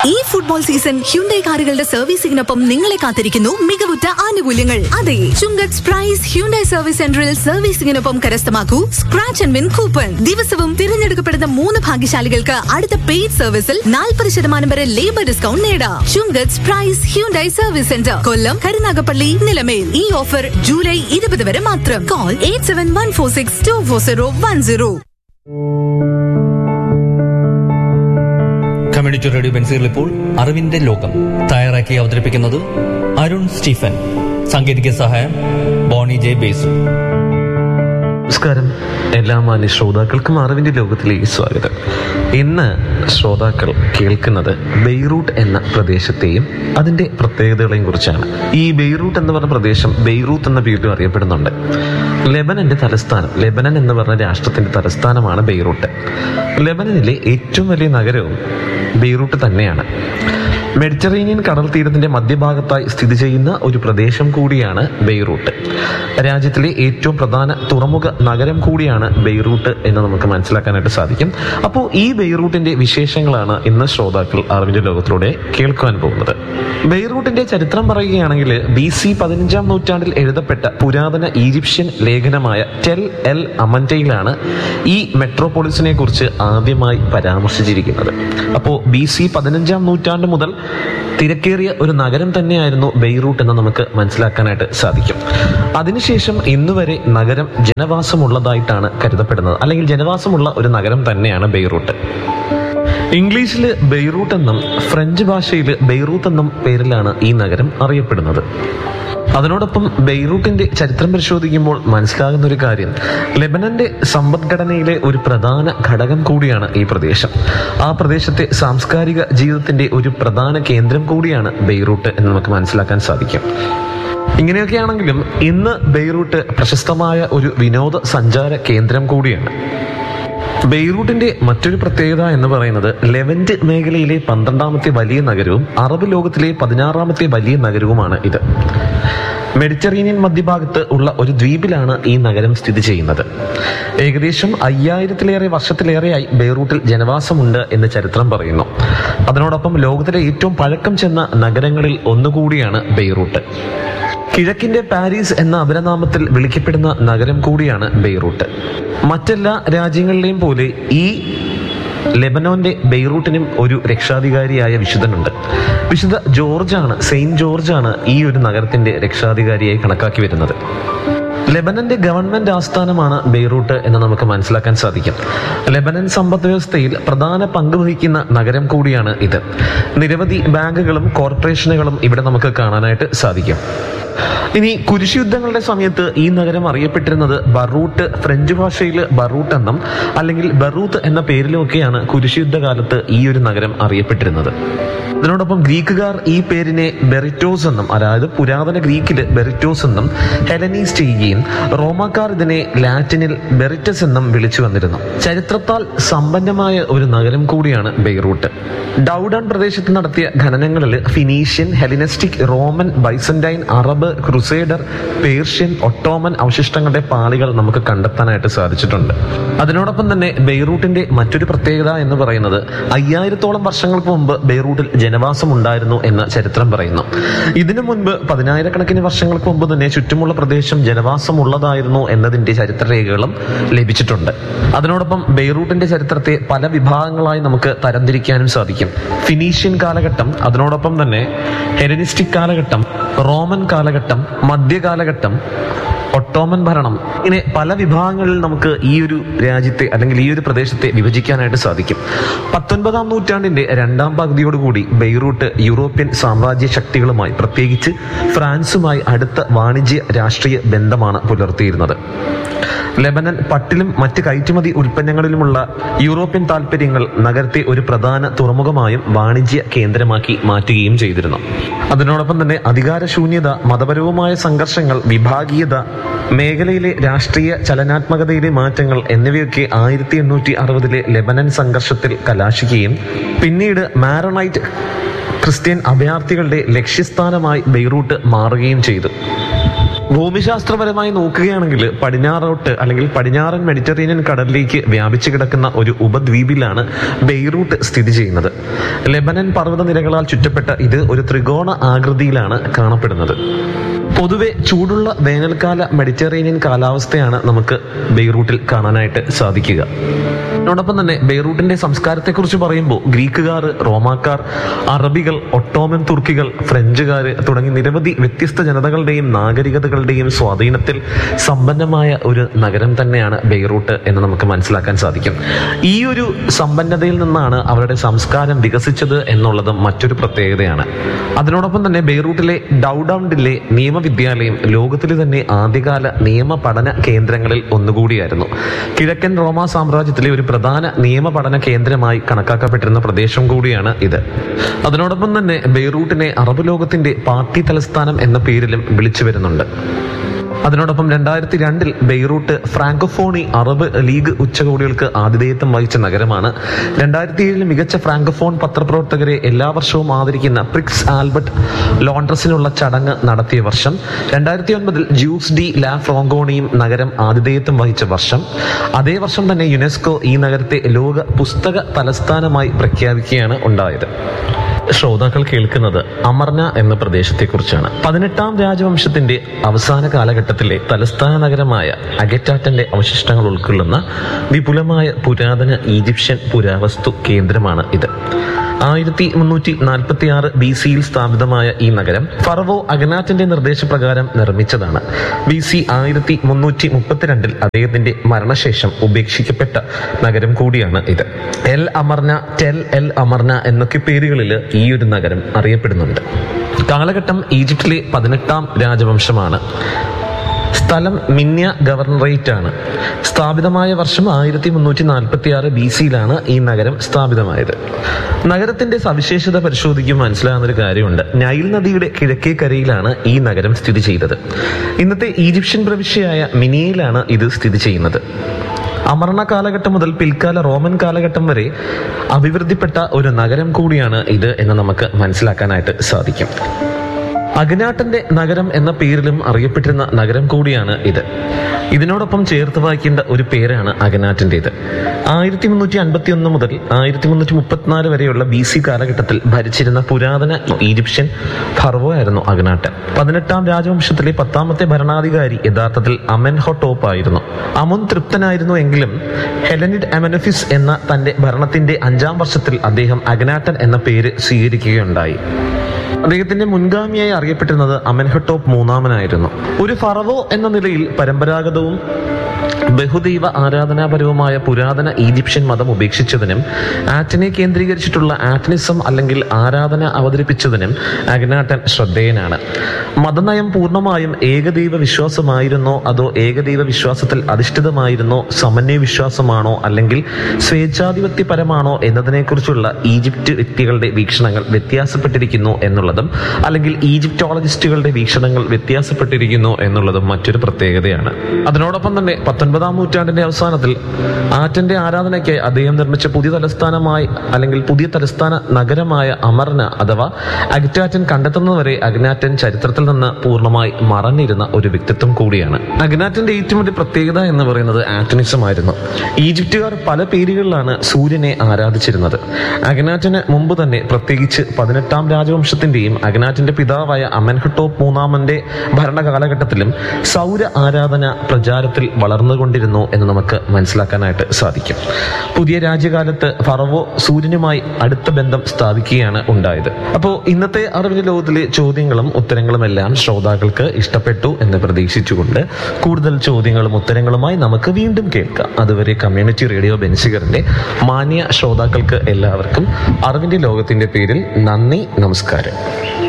ഈ football season Hyundai കാറുകളുടെ സർവീസിംഗിനൊപ്പം നിങ്ങളെ കാത്തിരിക്കുന്നു മികവുറ്റ ആനുകൂല്യങ്ങൾ അതെ ചുങ്കത്ത് പ്രൈസ് ഹ്യുണ്ടൈ സർവീസ് സെന്ററിൽ സർവീസിംഗിനൊപ്പം കരസ്ഥമാക്കൂ സ്ക്രാച്ച് ആൻഡ് വിൻ കൂപ്പൺ ദിവസവും തിരഞ്ഞെടുക്കപ്പെടുന്ന മൂന്ന് ഭാഗ്യശാലികൾക്ക് അടുത്ത പെയ്ഡ് സർവീസിൽ നാൽപ്പത് ശതമാനം വരെ ലേബർ ഡിസ്കൗണ്ട് നേടാം Chungath price Hyundai service centre Kollam Karunagappally Nilamel ഈ ഓഫർ ജൂലൈ ഇരുപത് വരെ മാത്രം call eight seven one four six two four zero one zero community radio ബെൻസിൽ ഇപ്പോൾ അറിവിന്റെ ലോകം തയ്യാറാക്കി അവതരിപ്പിക്കുന്നത് അരുൺ സ്റ്റീഫൻ സാങ്കേതിക സഹായം ബോണി ജെ ബേസു നമസ്കാരം എല്ലാ മാന്യ ശ്രോതാക്കൾക്കും അറിവിന്റെ ലോകത്തിലേക്ക് സ്വാഗതം ഇന്ന് ശ്രോതാക്കൾ കേൾക്കുന്നത് ബെയ്റൂട്ട് എന്ന പ്രദേശത്തെയും അതിന്റെ പ്രത്യേകതകളെയും കുറിച്ചാണ് ഈ ബെയ്റൂട്ട് എന്ന് പറഞ്ഞ പ്രദേശം ബെയ്റൂത്ത് എന്ന പേരിലും അറിയപ്പെടുന്നുണ്ട് ലെബനന്റെ തലസ്ഥാനം ലെബനൻ എന്ന് പറഞ്ഞ രാഷ്ട്രത്തിന്റെ തലസ്ഥാനമാണ് ബെയ്റൂട്ട് ലെബനനിലെ ഏറ്റവും വലിയ നഗരവും ബെയ്റൂട്ട് തന്നെയാണ് മെഡിറ്ററേനിയൻ കടൽ തീരത്തിന്റെ മധ്യഭാഗത്തായി സ്ഥിതി ചെയ്യുന്ന ഒരു പ്രദേശം കൂടിയാണ് ബെയ്റൂട്ട് രാജ്യത്തിലെ ഏറ്റവും പ്രധാന തുറമുഖ നഗരം കൂടിയാണ് ബെയ്റൂട്ട് എന്ന് നമുക്ക് മനസ്സിലാക്കാനായിട്ട് സാധിക്കും അപ്പോൾ ഈ ബെയ്റൂട്ടിന്റെ വിശേഷങ്ങളാണ് ഇന്ന് ശ്രോതാക്കൾ അറിവിന്റെ ലോകത്തിലൂടെ കേൾക്കുവാൻ പോകുന്നത് ബെയ്റൂട്ടിന്റെ ചരിത്രം പറയുകയാണെങ്കിൽ ബി സി പതിനഞ്ചാം നൂറ്റാണ്ടിൽ എഴുതപ്പെട്ട പുരാതന ഈജിപ്ഷ്യൻ ലേഖനമായ ടെൽ എൽ അമൻറ്റയിലാണ് ഈ മെട്രോപോളിസിനെ കുറിച്ച് ആദ്യമായി പരാമർശിച്ചിരിക്കുന്നത് അപ്പോൾ ബി സി പതിനഞ്ചാം നൂറ്റാണ്ട് മുതൽ തിരക്കേറിയ ഒരു നഗരം തന്നെയായിരുന്നു ബെയ്റൂട്ട് എന്ന് നമുക്ക് മനസ്സിലാക്കാനായിട്ട് സാധിക്കും അതിനുശേഷം ഇന്നുവരെ നഗരം ജനവാസമുള്ളതായിട്ടാണ് കരുതപ്പെടുന്നത് അല്ലെങ്കിൽ ജനവാസമുള്ള ഒരു നഗരം തന്നെയാണ് ബെയ്റൂട്ട് ഇംഗ്ലീഷിൽ ബെയ്റൂട്ട് എന്നും ഫ്രഞ്ച് ഭാഷയിൽ ബെയ്റൂത്ത് എന്നും പേരിലാണ് ഈ നഗരം അറിയപ്പെടുന്നത് അതിനോടൊപ്പം ബെയ്റൂട്ടിന്റെ ചരിത്രം പരിശോധിക്കുമ്പോൾ മനസ്സിലാകുന്ന ഒരു കാര്യം ലെബനന്റെ സമ്പദ്ഘടനയിലെ ഒരു പ്രധാന ഘടകം കൂടിയാണ് ഈ പ്രദേശം ആ പ്രദേശത്തെ സാംസ്കാരിക ജീവിതത്തിന്റെ ഒരു പ്രധാന കേന്ദ്രം കൂടിയാണ് ബെയ്റൂട്ട് എന്ന് നമുക്ക് മനസ്സിലാക്കാൻ സാധിക്കും ഇങ്ങനെയൊക്കെയാണെങ്കിലും ഇന്ന് ബെയ്റൂട്ട് പ്രശസ്തമായ ഒരു വിനോദ സഞ്ചാര കേന്ദ്രം കൂടിയാണ് ബെയ്റൂട്ടിന്റെ മറ്റൊരു പ്രത്യേകത എന്ന് പറയുന്നത് ലെവന്റ് മേഖലയിലെ പന്ത്രണ്ടാമത്തെ വലിയ നഗരവും അറബ് ലോകത്തിലെ പതിനാറാമത്തെ വലിയ നഗരവുമാണ് ഇത് മെഡിറ്ററേനിയൻ മധ്യഭാഗത്ത് ഉള്ള ഒരു ദ്വീപിലാണ് ഈ നഗരം സ്ഥിതി ചെയ്യുന്നത് ഏകദേശം അയ്യായിരത്തിലേറെ വർഷത്തിലേറെയായി ബെയ്റൂട്ടിൽ ജനവാസമുണ്ട് എന്ന് ചരിത്രം പറയുന്നു അതിനോടൊപ്പം ലോകത്തിലെ ഏറ്റവും പഴക്കം ചെന്ന നഗരങ്ങളിൽ ഒന്നുകൂടിയാണ് ബെയ്റൂട്ട് കിഴക്കിന്റെ പാരീസ് എന്ന അപരനാമത്തിൽ വിളിക്കപ്പെടുന്ന നഗരം കൂടിയാണ് ബെയ്റൂട്ട് മറ്റെല്ലാ രാജ്യങ്ങളിലെയും പോലെ ഈ ലെബനോന്റെ ബെയ്റൂട്ടിനും ഒരു രക്ഷാധികാരിയായ വിശുദ്ധനുണ്ട് വിശുദ്ധ ജോർജാണ് സെയിന്റ് ജോർജാണ് ഈ ഒരു നഗരത്തിന്റെ രക്ഷാധികാരിയായി കണക്കാക്കി വരുന്നത് ലെബനന്റെ ഗവൺമെന്റ് ആസ്ഥാനമാണ് ബെയ്റൂട്ട് എന്ന് നമുക്ക് മനസ്സിലാക്കാൻ സാധിക്കും ലെബനൻ സമ്പദ് വ്യവസ്ഥയിൽ പ്രധാന പങ്ക് വഹിക്കുന്ന നഗരം കൂടിയാണ് ഇത് നിരവധി ബാങ്കുകളും കോർപ്പറേഷനുകളും ഇവിടെ നമുക്ക് കാണാനായിട്ട് സാധിക്കും ഇനി കുരിശുയുദ്ധങ്ങളുടെ സമയത്ത് ഈ നഗരം അറിയപ്പെട്ടിരുന്നത് ബറൂട്ട് ഫ്രഞ്ച് ഭാഷയിൽ ബറൂട്ട് എന്നും അല്ലെങ്കിൽ ബറൂത്ത് എന്ന പേരിലുമൊക്കെയാണ് കുരിശുയുദ്ധ കാലത്ത് ഈ ഒരു നഗരം അറിയപ്പെട്ടിരുന്നത് ഇതിനോടൊപ്പം ഗ്രീക്കുകാർ ഈ പേരിനെ ബെറിറ്റോസ് എന്നും അതായത് പുരാതന ഗ്രീക്കിൽ ബെറിറ്റോസ് എന്നും ഹെലനീസ് ചെയ്യുകയും റോമാക്കാർ ഇതിനെ ലാറ്റിനിൽ ബെറിറ്റസ് എന്നും വിളിച്ചു വന്നിരുന്നു ചരിത്രത്താൽ സമ്പന്നമായ ഒരു നഗരം കൂടിയാണ് ബെയ്റൂട്ട് ഡൗഡൺ പ്രദേശത്ത് നടത്തിയ ഖനനങ്ങളിൽ Phoenician Hellenistic Roman Byzantine Arab crusader Persian Ottoman അവശിഷ്ടങ്ങളുടെ പാളികൾ നമുക്ക് കണ്ടെത്താനായിട്ട് സാധിച്ചിട്ടുണ്ട് അതിനോടൊപ്പം തന്നെ ബെയ്റൂട്ടിന്റെ മറ്റൊരു പ്രത്യേകത എന്ന് പറയുന്നത് അയ്യായിരത്തോളം വർഷങ്ങൾക്ക് മുമ്പ് ബെയ്റൂട്ടിൽ ജനവാസം ഉണ്ടായിരുന്നു എന്ന് ചരിത്രം പറയുന്നു ഇതിനു മുൻപ് പതിനായിരക്കണക്കിന് വർഷങ്ങൾക്ക് മുമ്പ് തന്നെ ചുറ്റുമുള്ള പ്രദേശം ജനവാസമുള്ളതായിരുന്നു എന്നതിന്റെ ചരിത്രരേഖകളും ലഭിച്ചിട്ടുണ്ട് അതിനോടൊപ്പം ബെയ്റൂട്ടിന്റെ ചരിത്രത്തെ പല വിഭാഗങ്ങളായി നമുക്ക് തരംതിരിക്കാനും സാധിക്കും ഫിനീഷ്യൻ കാലഘട്ടം അതിനോടൊപ്പം തന്നെ ഹെലനിസ്റ്റിക് കാലഘട്ടം റോമൻ കാലഘട്ടം മധ്യകാലഘട്ടം ഒട്ടോമൻ ഭരണം ഇങ്ങനെ പല വിഭാഗങ്ങളിൽ നമുക്ക് ഈ ഒരു രാജ്യത്തെ അല്ലെങ്കിൽ ഈ ഒരു പ്രദേശത്തെ വിഭജിക്കാനായിട്ട് സാധിക്കും പത്തൊൻപതാം നൂറ്റാണ്ടിന്റെ രണ്ടാം പകുതിയോടുകൂടി ബെയ്റൂട്ട് യൂറോപ്യൻ സാമ്രാജ്യ ശക്തികളുമായി പ്രത്യേകിച്ച് ഫ്രാൻസുമായി അടുത്ത വാണിജ്യ രാഷ്ട്രീയ ബന്ധമാണ് പുലർത്തിയിരുന്നത് ലെബനൻ പട്ടിലും മറ്റ് കയറ്റുമതി ഉൽപ്പന്നങ്ങളിലുമുള്ള യൂറോപ്യൻ താൽപ്പര്യങ്ങൾ നഗരത്തെ ഒരു പ്രധാന തുറമുഖമായും വാണിജ്യ കേന്ദ്രമാക്കി മാറ്റുകയും ചെയ്തിരുന്നു അതിനോടൊപ്പം തന്നെ അധികാരശൂന്യത മതപരവുമായ സംഘർഷങ്ങൾ വിഭാഗീയത മേഖലയിലെ രാഷ്ട്രീയ ചലനാത്മകതയിലെ മാറ്റങ്ങൾ എന്നിവയൊക്കെ ആയിരത്തി എണ്ണൂറ്റി അറുപതിലെ ലെബനൻ സംഘർഷത്തിൽ കലാശിക്കുകയും പിന്നീട് മാരണൈറ്റ് ക്രിസ്ത്യൻ അഭയാർത്ഥികളുടെ ലക്ഷ്യസ്ഥാനമായി ബെയ്റൂട്ട് മാറുകയും ചെയ്തു ഭൂമിശാസ്ത്രപരമായി നോക്കുകയാണെങ്കിൽ പടിഞ്ഞാറോട്ട് അല്ലെങ്കിൽ പടിഞ്ഞാറൻ മെഡിറ്ററേനിയൻ കടലിലേക്ക് വ്യാപിച്ചു കിടക്കുന്ന ഒരു ഉപദ്വീപിലാണ് ബെയ്റൂട്ട് സ്ഥിതി ചെയ്യുന്നത് ലെബനൻ പർവ്വതനിരകളാൽ ചുറ്റപ്പെട്ട ഇത് ഒരു ത്രികോണ ആകൃതിയിലാണ് കാണപ്പെടുന്നത് പൊതുവെ ചൂടുള്ള വേനൽക്കാല മെഡിറ്ററേനിയൻ കാലാവസ്ഥയാണ് നമുക്ക് ബെയ്റൂട്ടിൽ കാണാനായിട്ട് സാധിക്കുക അതോടൊപ്പം തന്നെ ബെയ്റൂട്ടിന്റെ സംസ്കാരത്തെക്കുറിച്ച് പറയുമ്പോൾ ഗ്രീക്കുകാർ റോമാക്കാർ അറബികൾ ഒട്ടോമൻ തുർക്കികൾ ഫ്രഞ്ചുകാർ തുടങ്ങി നിരവധി വ്യത്യസ്ത ജനതകളുടെയും നാഗരികതകളുടെയും സ്വാധീനത്തിൽ സമ്പന്നമായ ഒരു നഗരം തന്നെയാണ് ബെയ്റൂട്ട് എന്ന് നമുക്ക് മനസ്സിലാക്കാൻ സാധിക്കും ഈ ഒരു സമ്പന്നതയിൽ നിന്നാണ് അവരുടെ സംസ്കാരം വികസിച്ചത് എന്നുള്ളത് മറ്റൊരു പ്രത്യേകതയാണ് അതിനോടൊപ്പം തന്നെ ബെയ്റൂട്ടിലെ ഡൗഡൌണ്ടിലെ നിയമവിദ്യാലയം ലോകത്തിലെ തന്നെ ആദ്യകാല നിയമ പഠന കേന്ദ്രങ്ങളിൽ ഒന്നുകൂടിയായിരുന്നു കിഴക്കൻ റോമ സാമ്രാജ്യത്തിലെ ഒരു പ്രധാന നിയമ പഠന കേന്ദ്രമായി കണക്കാക്കപ്പെട്ടിരുന്ന പ്രദേശം കൂടിയാണ് ഇത് അതിനോടൊപ്പം തന്നെ ബെയ്റൂട്ടിനെ അറബ് ലോകത്തിന്റെ പാർട്ടി തലസ്ഥാനം എന്ന പേരിലും വിളിച്ചു വരുന്നുണ്ട് അതിനോടൊപ്പം രണ്ടായിരത്തി രണ്ടിൽ ബെയ്റൂട്ട് ഫ്രാങ്കോഫോണി അറബ് ലീഗ് ഉച്ചകോടികൾക്ക് ആതിഥേയത്വം വഹിച്ച നഗരമാണ് രണ്ടായിരത്തി ഏഴിൽ മികച്ച ഫ്രാങ്കോഫോൺ പത്രപ്രവർത്തകരെ എല്ലാ വർഷവും ആദരിക്കുന്ന പ്രിക്സ് ആൽബർട്ട് ലോണ്ടർസിനുള്ള ചടങ്ങ് നടത്തിയ വർഷം രണ്ടായിരത്തി ഒൻപതിൽ ജ്യൂസ് ഡി ലാ ഫ്രോങ്കോണിയും നഗരം ആതിഥേയത്വം വഹിച്ച വർഷം അതേ വർഷം തന്നെ യുനെസ്കോ ഈ നഗരത്തെ ലോക പുസ്തക തലസ്ഥാനമായി പ്രഖ്യാപിക്കുകയാണ് ഉണ്ടായത് ശ്രോതാക്കൾ കേൾക്കുന്നത് അമർന എന്ന പ്രദേശത്തെക്കുറിച്ചാണ് പതിനെട്ടാം രാജവംശത്തിന്റെ അവസാന കാലഘട്ടത്തിലെ തലസ്ഥാന നഗരമായ അഗറ്റാറ്റന്റെ അവശിഷ്ടങ്ങൾ ഉൾക്കൊള്ളുന്ന വിപുലമായ പുരാതന ഈജിപ്ഷ്യൻ പുരാവസ്തു കേന്ദ്രമാണ് ഇത് ആയിരത്തി മുന്നൂറ്റി നാൽപ്പത്തി ആറ് ബി സിയിൽ സ്ഥാപിതമായ ഈ നഗരം ഫറവോ അഗനാറ്റിന്റെ നിർദ്ദേശപ്രകാരം നിർമ്മിച്ചതാണ് ബി സി ആയിരത്തി മുന്നൂറ്റി മുപ്പത്തിരണ്ടിൽ അദ്ദേഹത്തിന്റെ മരണശേഷം ഉപേക്ഷിക്കപ്പെട്ട നഗരം കൂടിയാണ് ഇത് El Amarna Tell El Amarna എന്നൊക്കെ പേരുകളിൽ ഈ ഒരു നഗരം അറിയപ്പെടുന്നുണ്ട് കാലഘട്ടം ഈജിപ്തിലെ പതിനെട്ടാം രാജവംശമാണ് സ്ഥലം മിന്യ ഗവർണറേറ്റ് ആണ് സ്ഥാപിതമായ വർഷം ആയിരത്തി മുന്നൂറ്റി നാൽപ്പത്തി ആറ് ബി സിയിലാണ് ഈ നഗരം സ്ഥാപിതമായത് നഗരത്തിന്റെ സവിശേഷത പരിശോധിക്കുമ്പോൾ മനസ്സിലാകുന്ന ഒരു കാര്യമുണ്ട് നൈൽ നദിയുടെ കിഴക്കേ കരയിലാണ് ഈ നഗരം സ്ഥിതി ചെയ്തത് ഇന്നത്തെ ഈജിപ്ഷ്യൻ പ്രവിശ്യയായ മിനിയയിലാണ് ഇത് സ്ഥിതി ചെയ്യുന്നത് അമർണ കാലഘട്ടം മുതൽ പിൽക്കാല റോമൻ കാലഘട്ടം വരെ അഭിവൃദ്ധിപ്പെട്ട ഒരു നഗരം കൂടിയാണ് ഇത് എന്ന് നമുക്ക് മനസ്സിലാക്കാനായിട്ട് സാധിക്കും അഗ്നാട്ടന്റെ നഗരം എന്ന പേരിലും അറിയപ്പെട്ടിരുന്ന നഗരം കൂടിയാണ് ഇത് ഇതിനോടൊപ്പം ചേർത്ത് വായിക്കേണ്ട ഒരു പേരാണ് അഗനാറ്റിൻ്റെത് ആയിരത്തി മുന്നൂറ്റി അൻപത്തി ഒന്ന് മുതൽ ആയിരത്തി മുന്നൂറ്റി മുപ്പത്തിനാല് വരെയുള്ള ബി സി കാലഘട്ടത്തിൽ ഭരിച്ചിരുന്ന പുരാതന ഈജിപ്ഷ്യൻ ഫർവോ ആയിരുന്നു അഗ്നാട്ടൻ പതിനെട്ടാം രാജവംശത്തിലെ പത്താമത്തെ ഭരണാധികാരി യഥാർത്ഥത്തിൽ അമെൻഹോട്ടോപ്പ് ആയിരുന്നു അമുൻ തൃപ്തനായിരുന്നു എങ്കിലും ഹെലനിഡ് അമനഫിസ് എന്ന തന്റെ ഭരണത്തിന്റെ അഞ്ചാം വർഷത്തിൽ അദ്ദേഹം അഗ്നാട്ടൻ എന്ന പേര് സ്വീകരിക്കുകയുണ്ടായി അദ്ദേഹത്തിന്റെ മുൻഗാമിയായി അറിയപ്പെട്ടിരുന്നത് അമൻഹട്ടോപ്പ് മൂന്നാമനായിരുന്നു ഒരു ഫറവോ എന്ന നിലയിൽ പരമ്പരാഗതവും ബഹുദൈവ ആരാധനാപരവുമായ പുരാതന ഈജിപ്ഷ്യൻ മതം ഉപേക്ഷിച്ചതിനും ആറ്റനെ കേന്ദ്രീകരിച്ചിട്ടുള്ള ആറ്റനിസം അല്ലെങ്കിൽ ആരാധന അവതരിപ്പിച്ചതിനും അഗ്നാട്ടൻ ശ്രദ്ധേയനാണ് മതനയം പൂർണ്ണമായും ഏകദൈവ വിശ്വാസമായിരുന്നോ അതോ ഏകദൈവ വിശ്വാസത്തിൽ അധിഷ്ഠിതമായിരുന്നോ സമന്വയ വിശ്വാസമാണോ അല്ലെങ്കിൽ സ്വേച്ഛാധിപത്യപരമാണോ എന്നതിനെക്കുറിച്ചുള്ള ഈജിപ്റ്റ് വ്യക്തികളുടെ വീക്ഷണങ്ങൾ വ്യത്യാസപ്പെട്ടിരിക്കുന്നു എന്നുള്ളതും അല്ലെങ്കിൽ ഈജിപ്റ്റോളജിസ്റ്റുകളുടെ വീക്ഷണങ്ങൾ വ്യത്യാസപ്പെട്ടിരിക്കുന്നു എന്നുള്ളതും മറ്റൊരു പ്രത്യേകതയാണ് അതിനോടൊപ്പം തന്നെ പത്തൊൻപതാം നൂറ്റാണ്ടിന്റെ അവസാനത്തിൽ ആറ്റന്റെ ആരാധനയ്ക്ക് അദ്ദേഹം നിർമ്മിച്ച പുതിയ തലസ്ഥാനമായി അല്ലെങ്കിൽ പുതിയ തലസ്ഥാന നഗരമായ അമർന അഥവാ അഗ്നാറ്റൻ കണ്ടെത്തുന്നതുവരെ അഗ്നാറ്റൻ ചരിത്രത്തിൽ നിന്ന് പൂർണ്ണമായി മറഞ്ഞിരുന്ന ഒരു വ്യക്തിത്വം കൂടിയാണ് അഗ്നാറ്റന്റെ ഏറ്റവും വലിയ പ്രത്യേകത എന്ന് പറയുന്നത് ആറ്റനിസം ആയിരുന്നു ഈജിപ്തുകാർ പല പേരുകളിലാണ് സൂര്യനെ ആരാധിച്ചിരുന്നത് അഗ്നാറ്റിന് മുമ്പ് തന്നെ പ്രത്യേകിച്ച് പതിനെട്ടാം രാജവംശത്തിന്റെയും അഗ്നാറ്റിന്റെ പിതാവായ അമൻഹട്ടോപ്പ് മൂന്നാമന്റെ ഭരണകാലഘട്ടത്തിലും സൗര ആരാധന പ്രചാരത്തിൽ വളർന്നുകൊണ്ടിരുന്നു എന്ന് നമുക്ക് മനസ്സിലാക്കാനായിട്ട് സാധിക്കും പുതിയ രാജ്യകാലത്ത് ഫറവോ സൂര്യനുമായി അടുത്ത ബന്ധം സ്ഥാപിക്കുകയാണ് ഉണ്ടായത് അപ്പോൾ ഇന്നത്തെ അറിവിന്റെ ലോകത്തിലെ ചോദ്യങ്ങളും ഉത്തരങ്ങളും എല്ലാം ശ്രോതാക്കൾക്ക് ഇഷ്ടപ്പെട്ടു എന്ന് പ്രതീക്ഷിച്ചുകൊണ്ട് കൂടുതൽ ചോദ്യങ്ങളും ഉത്തരങ്ങളുമായി നമുക്ക് വീണ്ടും കേൾക്കാം അതുവരെ കമ്മ്യൂണിറ്റി റേഡിയോ ബെൻസിഗറിന്റെ മാന്യ ശ്രോതാക്കൾക്ക് എല്ലാവർക്കും അറിവിന്റെ ലോകത്തിന്റെ പേരിൽ നന്ദി നമസ്കാരം